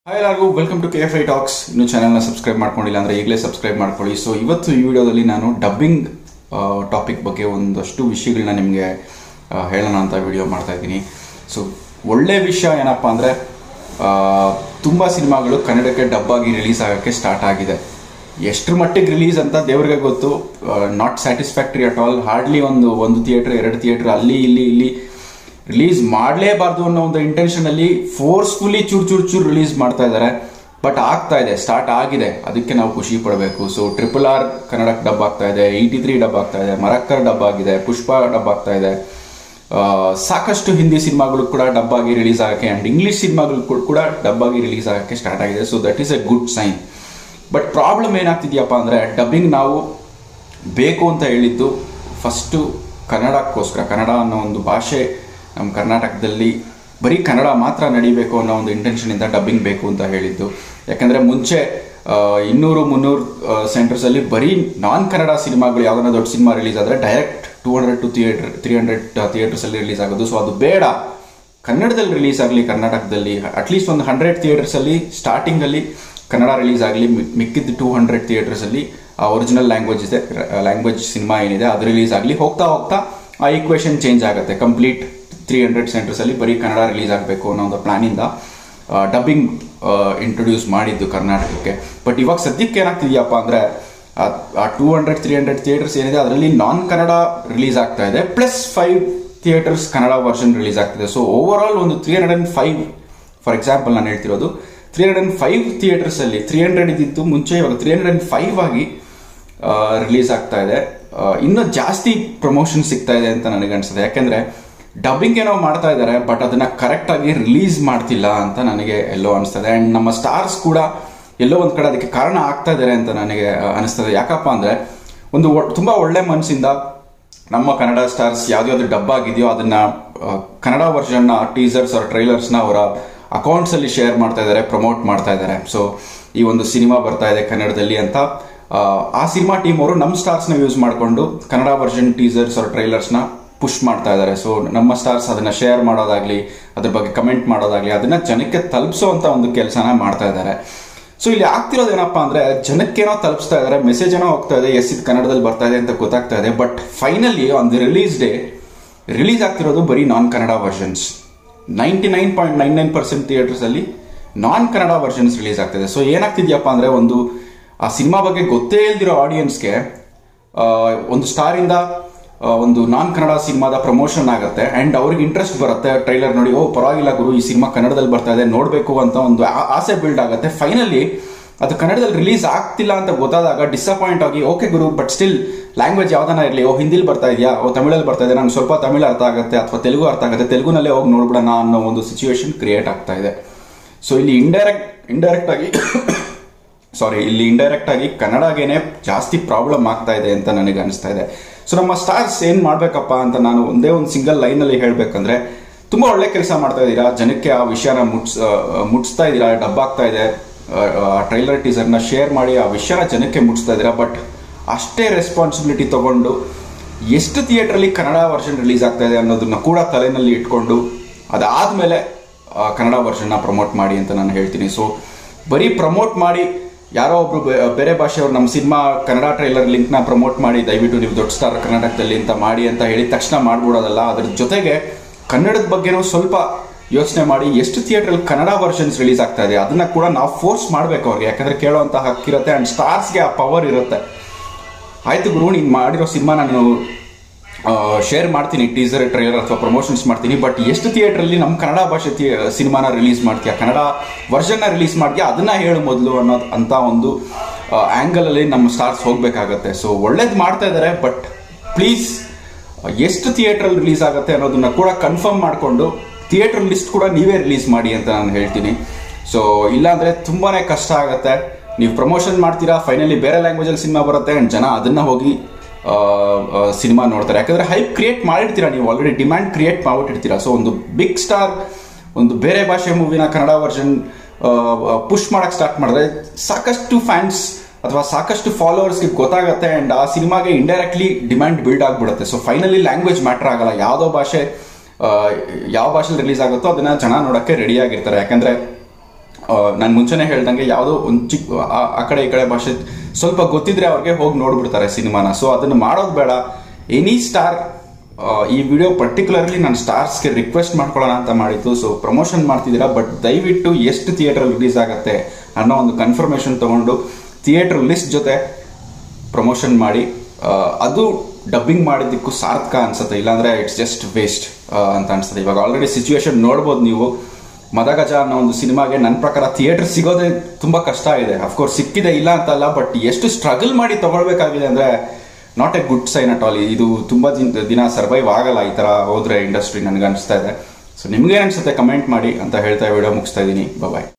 hi ಎಲ್ಲರಿಗೂ welcome to K F I talks ಇನ್ನು ಚಾನಲ್ನ ಸಬ್ಸ್ಕ್ರೈಬ್ ಮಾಡ್ಕೊಂಡಿಲ್ಲ ಅಂದರೆ ಈಗಲೇ ಸಬ್ಸ್ಕ್ರೈಬ್ ಮಾಡ್ಕೊಳ್ಳಿ ಸೊ ಇವತ್ತು ಈ ವಿಡಿಯೋದಲ್ಲಿ ನಾನು ಡಬ್ಬಿಂಗ್ ಟಾಪಿಕ್ ಬಗ್ಗೆ ಒಂದಷ್ಟು ವಿಷಯಗಳನ್ನ ನಿಮಗೆ ಹೇಳೋಣ ಅಂತ ವಿಡಿಯೋ ಮಾಡ್ತಾ ಇದ್ದೀನಿ ಸೊ ಒಳ್ಳೆ ವಿಷಯ ಏನಪ್ಪ ಅಂದರೆ ತುಂಬ ಸಿನಿಮಾಗಳು ಕನ್ನಡಕ್ಕೆ ಡಬ್ ಆಗಿ ರಿಲೀಸ್ ಆಗೋಕ್ಕೆ ಸ್ಟಾರ್ಟ್ ಆಗಿದೆ ಎಷ್ಟರ ಮಟ್ಟಿಗೆ ರಿಲೀಸ್ ಅಂತ ದೇವ್ರಿಗೆ ಗೊತ್ತು not satisfactory at all hardly ಒಂದು ಒಂದು ಥಿಯೇಟ್ರ್ ಎರಡು ಥಿಯೇಟ್ರ್ ಅಲ್ಲಿ ಇಲ್ಲಿ ಇಲ್ಲಿ ರಿಲೀಸ್ ಮಾಡಲೇಬಾರ್ದು ಅನ್ನೋ ಒಂದು ಇಂಟೆನ್ಷನ್ ಅಲ್ಲಿ ಫೋರ್ಸ್ಫುಲಿ ಚೂರ್ ಚೂರ್ ಚೂರ್ ರಿಲೀಸ್ ಮಾಡ್ತಾ ಇದ್ದಾರೆ ಬಟ್ ಆಗ್ತಾ ಇದೆ ಸ್ಟಾರ್ಟ್ ಆಗಿದೆ ಅದಕ್ಕೆ ನಾವು ಖುಷಿ ಪಡಬೇಕು ಸೊ ಟ್ರಿಪಲ್ ಆರ್ ಕನ್ನಡಕ್ಕೆ ಡಬ್ ಆಗ್ತಾ ಇದೆ ಏಯ್ಟಿ ತ್ರೀ ಡಬ್ ಆಗ್ತಾ ಇದೆ ಮರಕ್ಕರ್ ಡಬ್ ಆಗಿದೆ ಪುಷ್ಪ ಡಬ್ ಆಗ್ತಾ ಇದೆ ಆ, ಸಾಕಷ್ಟು ಹಿಂದಿ ಸಿನಿಮಾಗಳು ಕೂಡ ಡಬ್ ಆಗಿ ರಿಲೀಸ್ ಆಗಕ್ಕೆ ಅಂಡ್ ಇಂಗ್ಲಿಷ್ ಸಿನಿಮಾಗಳು ಕೂಡ ಡಬ್ ಆಗಿ ರಿಲೀಸ್ ಆಗಕ್ಕೆ ಸ್ಟಾರ್ಟ್ ಆಗಿದೆ so that is a good sign but problem ಏನಾಗ್ತಿದ್ಯಪ್ಪ ಅಂದರೆ ಡಬ್ಬಿಂಗ್ ನಾವು ಬೇಕು ಅಂತ ಹೇಳಿದ್ದು ಫಸ್ಟು ಕನ್ನಡಕ್ಕೋಸ್ಕರ ಕನ್ನಡ ಅನ್ನೋ ಒಂದು ಭಾಷೆ ನಮ್ಮ ಕರ್ನಾಟಕದಲ್ಲಿ ಬರೀ ಕನ್ನಡ ಮಾತ್ರ ನಡಿಬೇಕು ಅನ್ನೋ ಒಂದು ಇಂಟೆನ್ಷನಿಂದ ಡಬ್ಬಿಂಗ್ ಬೇಕು ಅಂತ ಹೇಳಿದ್ದು ಯಾಕಂದರೆ ಮುಂಚೆ ಆ, ಇನ್ನೂರು ಮುನ್ನೂರು ಸೆಂಟರ್ಸಲ್ಲಿ ಬರೀ ನಾನ್ ಕನ್ನಡ ಸಿನಿಮಾಗಳು ಯಾವ್ದಾರ ದೊಡ್ಡ ಸಿನಿಮಾ ರಿಲೀಸ್ ಆದರೆ direct two hundred to theatre three hundred ಥಿಯೇಟರ್ಸಲ್ಲಿ ರಿಲೀಸ್ ಆಗೋದು ಸೊ ಅದು ಬೇಡ ಕನ್ನಡದಲ್ಲಿ ರಿಲೀಸ್ ಆಗಲಿ ಕರ್ನಾಟಕದಲ್ಲಿ ಅಟ್ಲೀಸ್ಟ್ ಒಂದು ಹಂಡ್ರೆಡ್ ಥಿಯೇಟರ್ಸಲ್ಲಿ ಸ್ಟಾರ್ಟಿಂಗಲ್ಲಿ ಕನ್ನಡ ರಿಲೀಸ್ ಆಗಲಿ ಮಿಕ್ಕಿದ ಟೂ ಹಂಡ್ರೆಡ್ ಥಿಯೇಟರ್ಸಲ್ಲಿ ಆ ಒರಿಜಿನಲ್ ಲ್ಯಾಂಗ್ವೇಜ್ ಇದೆ ಲ್ಯಾಂಗ್ವೇಜ್ ಸಿನಿಮಾ ಏನಿದೆ ಅದು ರಿಲೀಸ್ ಆಗಲಿ ಹೋಗ್ತಾ ಹೋಗ್ತಾ ಆ ಈಕ್ವೇಷನ್ ಚೇಂಜ್ ಆಗುತ್ತೆ ಕಂಪ್ಲೀಟ್ ತ್ರೀ ಹಂಡ್ರೆಡ್ ಸೆಂಟರ್ಸಲ್ಲಿ ಬರೀ ಕನ್ನಡ ರಿಲೀಸ್ ಆಗಬೇಕು ಅನ್ನೋ ಒಂದು ಪ್ಲಾನಿಂದ ಡಬ್ಬಿಂಗ್ ಇಂಟ್ರೊಡ್ಯೂಸ್ ಮಾಡಿದ್ದು ಕರ್ನಾಟಕಕ್ಕೆ ಬಟ್ ಇವಾಗ ಸದ್ಯಕ್ಕೆ ಏನಾಗ್ತಿದೆಯಪ್ಪ ಅಂದರೆ ಆ two hundred three hundred theatres ಏನಿದೆ ಅದರಲ್ಲಿ ನಾನ್ ಕನ್ನಡ ರಿಲೀಸ್ ಆಗ್ತಾ ಇದೆ plus five theatres Kannada version release ಆಗ್ತಿದೆ ಸೊ ಓವರ್ ಆಲ್ ಒಂದು three hundred and five for example ನಾನು ಹೇಳ್ತಿರೋದು three hundred and five theatres ಅಲ್ಲಿ ತ್ರೀ ಹಂಡ್ರೆಡ್ ಇದ್ದಿತ್ತು ಮುಂಚೆ ಇವಾಗ ತ್ರೀ ಹಂಡ್ರೆಡ್ ಅಂಡ್ ಫೈವ್ ಆಗಿ ರಿಲೀಸ್ ಆಗ್ತಾ ಇದೆ ಆ, ಇನ್ನೂ ಜಾಸ್ತಿ ಪ್ರಮೋಷನ್ ಸಿಗ್ತಾ ಇದೆ ಅಂತ ನನಗೆ ಅನ್ಸುತ್ತೆ ಯಾಕೆಂದ್ರೆ ಡಬ್ಬಿಂಗ್ ಏನೋ ಮಾಡ್ತಾ ಇದ್ದಾರೆ ಬಟ್ ಅದನ್ನ ಕರೆಕ್ಟ್ ಆಗಿ ರಿಲೀಸ್ ಮಾಡ್ತಿಲ್ಲ ಅಂತ ನನಗೆ ಎಲ್ಲೋ ಅನಿಸ್ತದೆ ಅಂಡ್ ನಮ್ಮ ಸ್ಟಾರ್ಸ್ ಕೂಡ ಎಲ್ಲೋ ಒಂದ್ ಕಡೆ ಅದಕ್ಕೆ ಕಾರಣ ಆಗ್ತಾ ಇದ್ದಾರೆ ಅಂತ ನನಗೆ ಆ, ಅನಿಸ್ತದೆ ಯಾಕಪ್ಪ ಅಂದ್ರೆ ಒಂದು ಒ- ತುಂಬಾ ಒಳ್ಳೆ ಮನಸ್ಸಿಂದ ನಮ್ಮ ಕನ್ನಡ ಸ್ಟಾರ್ಸ್ ಯಾವ್ದಾವ್ದು ಡಬ್ ಆಗಿದೆಯೋ ಅದನ್ನ ಆ, ಕನ್ನಡ ವರ್ಷನ್ ಟೀಸರ್ಸ್ ಅವ್ರ ಟ್ರೈಲರ್ಸ್ ನ ಅವರ ಅಕೌಂಟ್ಸ್ ಅಲ್ಲಿ ಶೇರ್ ಮಾಡ್ತಾ ಇದ್ದಾರೆ ಪ್ರಮೋಟ್ ಮಾಡ್ತಾ ಇದ್ದಾರೆ ಸೊ ಈ ಒಂದು ಸಿನಿಮಾ ಬರ್ತಾ ಇದೆ ಕನ್ನಡದಲ್ಲಿ ಅಂತ ಆ, ಆ ಸಿನಿಮಾ ಟೀಮ್ ಅವರು ನಮ್ಮ ಸ್ಟಾರ್ಸ್ ನ ಯೂಸ್ ಮಾಡಿಕೊಂಡು ಕನ್ನಡ ವರ್ಷನ್ ಟೀಸರ್ಸ್ ಅವ್ರ ಟ್ರೈಲರ್ಸ್ ನ ಪುಷ್ ಮಾಡ್ತಾ ಇದ್ದಾರೆ ಸೊ ನಮ್ಮ ಸ್ಟಾರ್ಸ್ ಅದನ್ನ ಶೇರ್ ಮಾಡೋದಾಗ್ಲಿ ಅದ್ರ ಬಗ್ಗೆ ಕಮೆಂಟ್ ಮಾಡೋದಾಗ್ಲಿ ಅದನ್ನ ಜನಕ್ಕೆ ತಲುಪಿಸುವಂತ ಒಂದು ಕೆಲಸನ ಮಾಡ್ತಾ ಇದ್ದಾರೆ ಸೊ ಇಲ್ಲಿ ಆಗ್ತಿರೋದು ಏನಪ್ಪಾ ಅಂದ್ರೆ ಜನಕ್ಕೇನೋ ತಲುಪಿಸ್ತಾ ಇದಾರೆ ಮೆಸೇಜ್ ಏನೋ ಹೋಗ್ತಾ ಇದೆ ಎಸ್ ಇದು ಕನ್ನಡದಲ್ಲಿ ಬರ್ತಾ ಇದೆ ಅಂತ ಗೊತ್ತಾಗ್ತಾ ಇದೆ but finally on the release day release ಆಗ್ತಿರೋದು ಬರೀ non Kannada versions ninety nine point nine nine percent theatres ಅಲ್ಲಿ ನಾನ್ ಕನ್ನಡ ವರ್ಷನ್ಸ್ ರಿಲೀಸ್ ಆಗ್ತಿದೆ ಸೊ ಏನಾಗ್ತಿದ್ಯಪ್ಪ ಅಂದ್ರೆ ಒಂದು ಆ ಸಿನಿಮಾ ಬಗ್ಗೆ ಗೊತ್ತೇ ಇಲ್ದಿರೋ ಆಡಿಯನ್ಸ್ಗೆ ಒಂದು ಸ್ಟಾರ್ ಇಂದ ಆ, ಒಂದು ನಾನ್ ಕನ್ನಡ ಸಿನಿಮಾದ ಪ್ರಮೋಷನ್ ಆಗುತ್ತೆ ಅಂಡ್ ಅವ್ರಿಗೆ ಇಂಟ್ರೆಸ್ಟ್ ಬರುತ್ತೆ ಟ್ರೈಲರ್ ನೋಡಿ ಓ ಪರವಾಗಿಲ್ಲ ಗುರು ಈ ಸಿನಿಮಾ ಕನ್ನಡದಲ್ಲಿ ಬರ್ತಾ ಇದೆ ನೋಡಬೇಕು ಅಂತ ಒಂದು ಆ- ಆಸೆ ಬಿಲ್ಡ್ ಆಗುತ್ತೆ ಫೈನಲಿ ಅದು ಕನ್ನಡದಲ್ಲಿ ರಿಲೀಸ್ ಆಗ್ತಿಲ್ಲ ಅಂತ ಗೊತ್ತಾದಾಗ ಡಿಸಪಾಯಿಂಟ್ ಆಗಿ ಓಕೆ ಗುರು ಬಟ್ ಸ್ಟಿಲ್ ಲ್ಯಾಂಗ್ವೇಜ್ ಯಾವ್ದಾನ ಇರಲಿ ಓ ಹಿಂದಿಲಿ ಬರ್ತಾ ಇದೆಯಾ ಓ ತಮಿಳಲ್ಲಿ ಬರ್ತಾ ಇದೆ ನಂಗೆ ಸ್ವಲ್ಪ ತಮಿಳು ಅರ್ಥ ಆಗುತ್ತೆ ಅಥವಾ ತೆಲುಗು ಅರ್ಥ ಆಗುತ್ತೆ ತೆಲುಗುನಲ್ಲೇ ಹೋಗಿ ನೋಡ್ಬಿಡೋಣ ಅನ್ನೋ ಒಂದು ಸಿಚುವೇಶನ್ ಕ್ರಿಯೇಟ್ ಆಗ್ತಾ ಇದೆ ಸೊ ಇಲ್ಲಿ ಇಂಡೈರೆಕ್ಟ್ ಇಂಡೈರೆಕ್ಟ್ ಆಗಿ ಸಾರಿ ಇಲ್ಲಿ ಇಂಡೈರೆಕ್ಟ್ ಆಗಿ ಕನ್ನಡಗೇನೆ ಜಾಸ್ತಿ ಪ್ರಾಬ್ಲಮ್ ಆಗ್ತಾ ಇದೆ ಅಂತ ನನಗೆ ಅನಿಸ್ತಾ ಇದೆ ಸೊ ನಮ್ಮ ಸ್ಟಾರ್ಸ್ ಏನ್ ಮಾಡ್ಬೇಕಪ್ಪ ಅಂತ ನಾನು ಒಂದೇ ಒಂದು ಸಿಂಗಲ್ ಲೈನ್ ಅಲ್ಲಿ ಹೇಳ್ಬೇಕಂದ್ರೆ ತುಂಬಾ ಒಳ್ಳೆ ಕೆಲಸ ಮಾಡ್ತಾ ಇದ್ದೀರಾ ಜನಕ್ಕೆ ಆ ವಿಷಯನ ಮುಟ್ಸ್ ಆ, ಮುಟ್ಸ್ತಾ ಇದ್ದೀರಾ ಡಬ್ ಆಗ್ತಾ ಇದೆ ಟ್ರೈಲರ್ ಟೀಸರ್ನ ಶೇರ್ ಮಾಡಿ ಆ ವಿಷಯನ ಜನಕ್ಕೆ ಮುಟ್ಸ್ತಾ ಇದ್ದೀರಾ ಬಟ್ ಅಷ್ಟೇ ರೆಸ್ಪಾನ್ಸಿಬಿಲಿಟಿ ತಗೊಂಡು ಎಷ್ಟು ಥಿಯೇಟ್ರಲ್ಲಿ ಕನ್ನಡ ವರ್ಷನ್ ರಿಲೀಸ್ ಆಗ್ತಾ ಇದೆ ಅನ್ನೋದನ್ನ ಕೂಡ ತಲೆನಲ್ಲಿ ಇಟ್ಕೊಂಡು ಅದಾದ್ಮೇಲೆ ಆ, ಕನ್ನಡ ವರ್ಷನ್ನ ಪ್ರಮೋಟ್ ಮಾಡಿ ಅಂತ ನಾನು ಹೇಳ್ತೀನಿ ಸೊ ಬರೀ ಪ್ರಮೋಟ್ ಮಾಡಿ ಯಾರೋ ಒಬ್ರು ಬೆ- ಬೇರೆ ಭಾಷೆಯವ್ರು ನಮ್ಮ ಸಿನಿಮಾ ಕನ್ನಡ ಟ್ರೈಲರ್ ಲಿಂಕ್ನ ಪ್ರಮೋಟ್ ಮಾಡಿ ದಯವಿಟ್ಟು ನೀವು ದೊಡ್ಡ ಸ್ಟಾರ್ ಕರ್ನಾಟಕದಲ್ಲಿ ಅಂತ ಮಾಡಿ ಅಂತ ಹೇಳಿದ ತಕ್ಷಣ ಮಾಡ್ಬಿಡೋದಲ್ಲ ಅದ್ರ ಜೊತೆಗೆ ಕನ್ನಡದ ಬಗ್ಗೆನೂ ಸ್ವಲ್ಪ ಯೋಚನೆ ಮಾಡಿ ಎಷ್ಟು ಥಿಯೇಟ್ರಲ್ಲಿ ಕನ್ನಡ ವರ್ಷನ್ಸ್ ರಿಲೀಸ್ ಆಗ್ತಾ ಇದೆ ಅದನ್ನ ಕೂಡ ನಾವು ಫೋರ್ಸ್ ಮಾಡ್ಬೇಕು ಅವ್ರಿಗೆ ಯಾಕಂದ್ರೆ ಕೇಳೋಂಥ ಹಕ್ಕಿರುತ್ತೆ ಅಂಡ್ ಸ್ಟಾರ್ಸ್ಗೆ ಆ ಪವರ್ ಇರುತ್ತೆ ಆಯ್ತು ಗುರು ನೀನು ಮಾಡಿರೋ ಸಿನಿಮಾ ನಾನು ಶೇರ್ ಮಾಡ್ತೀನಿ ಟೀಸರ್ ಟ್ರೈಲರ್ ಅಥವಾ ಪ್ರಮೋಷನ್ಸ್ ಮಾಡ್ತೀನಿ ಬಟ್ ಎಷ್ಟು ಥಿಯೇಟ್ರಲ್ಲಿ ನಮ್ಮ ಕನ್ನಡ ಭಾಷೆ ಸಿನಿಮಾನ ರಿಲೀಸ್ ಮಾಡ್ತೀಯಾ ಕನ್ನಡ ವರ್ಷನ್ನ ರಿಲೀಸ್ ಮಾಡ್ತೀಯಾ ಅದನ್ನ ಹೇಳು ಮೊದಲು ಅನ್ನೋದು ಅಂತ ಒಂದು ಆ್ಯಂಗಲ್ ಅಲ್ಲಿ ನಮ್ಮ ಸ್ಟಾರ್ಸ್ ಹೋಗ್ಬೇಕಾಗತ್ತೆ ಸೊ ಒಳ್ಳೇದು ಮಾಡ್ತಾ ಇದ್ದಾರೆ ಬಟ್ ಪ್ಲೀಸ್ ಎಷ್ಟು ಥಿಯೇಟ್ರಲ್ಲಿ ರಿಲೀಸ್ ಆಗುತ್ತೆ ಅನ್ನೋದನ್ನ ಕೂಡ ಕನ್ಫರ್ಮ್ ಮಾಡಿಕೊಂಡು ಥಿಯೇಟರ್ ಲಿಸ್ಟ್ ಕೂಡ ನೀವೇ ರಿಲೀಸ್ ಮಾಡಿ ಅಂತ ನಾನು ಹೇಳ್ತೀನಿ ಸೊ ಇಲ್ಲಾಂದ್ರೆ ತುಂಬಾನೇ ಕಷ್ಟ ಆಗುತ್ತೆ ನೀವು ಪ್ರಮೋಷನ್ ಮಾಡ್ತೀರಾ ಫೈನಲಿ ಬೇರೆ ಲ್ಯಾಂಗ್ವೇಜಲ್ಲಿ ಸಿನಿಮಾ ಬರುತ್ತೆ ಅಂಡ್ ಜನ ಅದನ್ನ ಹೋಗಿ ಸಿನಿಮಾ ನೋಡ್ತಾರೆ ಯಾಕಂದ್ರೆ ಹೈಪ್ ಕ್ರಿಯೇಟ್ ಮಾಡಿರ್ತೀರಾ ನೀವು ಆಲ್ರೆಡಿ ಡಿಮ್ಯಾಂಡ್ ಕ್ರಿಯೇಟ್ ಮಾಡ್ಬಿಟ್ಟಿರ್ತೀರಾ ಸೊ ಒಂದು ಬಿಗ್ ಸ್ಟಾರ್ ಒಂದು ಬೇರೆ ಭಾಷೆ ಮೂವಿನ ಕನ್ನಡ ವರ್ಷನ್ ಪುಷ್ ಮಾಡಕ್ ಸ್ಟಾರ್ಟ್ ಮಾಡಿದ್ರೆ ಸಾಕಷ್ಟು ಫ್ಯಾನ್ಸ್ ಅಥವಾ ಸಾಕಷ್ಟು ಫಾಲೋವರ್ಸ್ಗೆ ಗೊತ್ತಾಗುತ್ತೆ ಅಂಡ್ ಆ ಸಿನಿಮಾಗೆ ಇಂಡೈರೆಕ್ಟ್ಲಿ ಡಿಮ್ಯಾಂಡ್ ಬಿಲ್ಡ್ ಆಗ್ಬಿಡುತ್ತೆ ಸೊ ಫೈನಲಿ ಲ್ಯಾಂಗ್ವೇಜ್ ಮ್ಯಾಟರ್ ಆಗಲ್ಲ ಯಾವುದೋ ಭಾಷೆ ಆ, ಯಾವ ಭಾಷೆಲಿ ರಿಲೀಸ್ ಆಗುತ್ತೋ ಅದನ್ನ ಜನ ನೋಡಕ್ಕೆ ರೆಡಿ ಆಗಿರ್ತಾರೆ ಯಾಕಂದ್ರೆ ನಾನು ಮುಂಚೆನೇ ಹೇಳ್ದಂಗೆ ಯಾವುದೋ ಒಂದು ಚಿಕ್ಕ ಆ- ಆ ಕಡೆ ಈ ಕಡೆ ಭಾಷೆ ಸ್ವಲ್ಪ ಗೊತ್ತಿದ್ರೆ ಅವ್ರಿಗೆ ಹೋಗಿ ನೋಡ್ಬಿಡ್ತಾರೆ ಸಿನಿಮಾನ ಸೊ ಅದನ್ನು ಮಾಡೋದು ಬೇಡ ಎನಿ ಸ್ಟಾರ್ ಈ ವಿಡಿಯೋ ಪರ್ಟಿಕ್ಯುಲರ್ಲಿ ನಾನು ಸ್ಟಾರ್ಸ್ಗೆ ರಿಕ್ವೆಸ್ಟ್ ಮಾಡ್ಕೊಳ್ಳೋಣ ಅಂತ ಮಾಡಿದ್ದು ಸೊ ಪ್ರಮೋಷನ್ ಮಾಡ್ತಿದ್ದೀರಾ ಬಟ್ ದಯವಿಟ್ಟು ಎಷ್ಟು ಥಿಯೇಟರ್ ರಿಲೀಸ್ ಆಗುತ್ತೆ ಅನ್ನೋ ಒಂದು ಕನ್ಫರ್ಮೇಷನ್ ತಗೊಂಡು ಥಿಯೇಟರ್ ಲಿಸ್ಟ್ ಜೊತೆ ಪ್ರಮೋಷನ್ ಮಾಡಿ ಆ, ಅದು ಡಬ್ಬಿಂಗ್ ಮಾಡಿದ್ದಕ್ಕೂ ಸಾರ್ಥಕ ಅನ್ಸುತ್ತೆ ಇಲ್ಲಾಂದ್ರೆ ಇಟ್ಸ್ ಜಸ್ಟ್ ವೇಸ್ಟ್ ಅಂತ ಅನ್ಸುತ್ತೆ ಇವಾಗ ಆಲ್ರೆಡಿ ಸಿಚುವೇಶನ್ ನೋಡ್ಬೋದು ನೀವು ಮದಗಜ ಅನ್ನೋ ಒಂದು ಸಿನಿಮಾಗೆ ನನ್ನ ಪ್ರಕಾರ ಥಿಯೇಟರ್ ಸಿಗೋದೇ ತುಂಬಾ ಕಷ್ಟ ಇದೆ ಅಫ್ಕೋರ್ಸ್ ಸಿಕ್ಕಿದೆ ಇಲ್ಲ ಅಂತಲ್ಲ ಬಟ್ ಎಷ್ಟು ಸ್ಟ್ರಗಲ್ ಮಾಡಿ ತಗೊಳ್ಬೇಕಾಗಿದೆ ಅಂದ್ರೆ not a good sign at all ಇದು ತುಂಬಾ ದಿನ ದಿನ ಸರ್ವೈವ್ ಆಗಲ್ಲ ಈ ತರ ಹೋದ್ರೆ ಇಂಡಸ್ಟ್ರಿ ನನಗೆ ಅನಿಸ್ತಾ ಇದೆ ಸೊ ನಿಮ್ಗೆ ಅನ್ಸುತ್ತೆ ಕಮೆಂಟ್ ಮಾಡಿ ಅಂತ ಹೇಳ್ತಾ ವಿಡಿಯೋ ಮುಗಿಸ್ತಾ ಇದ್ದೀನಿ ಬಾಯ್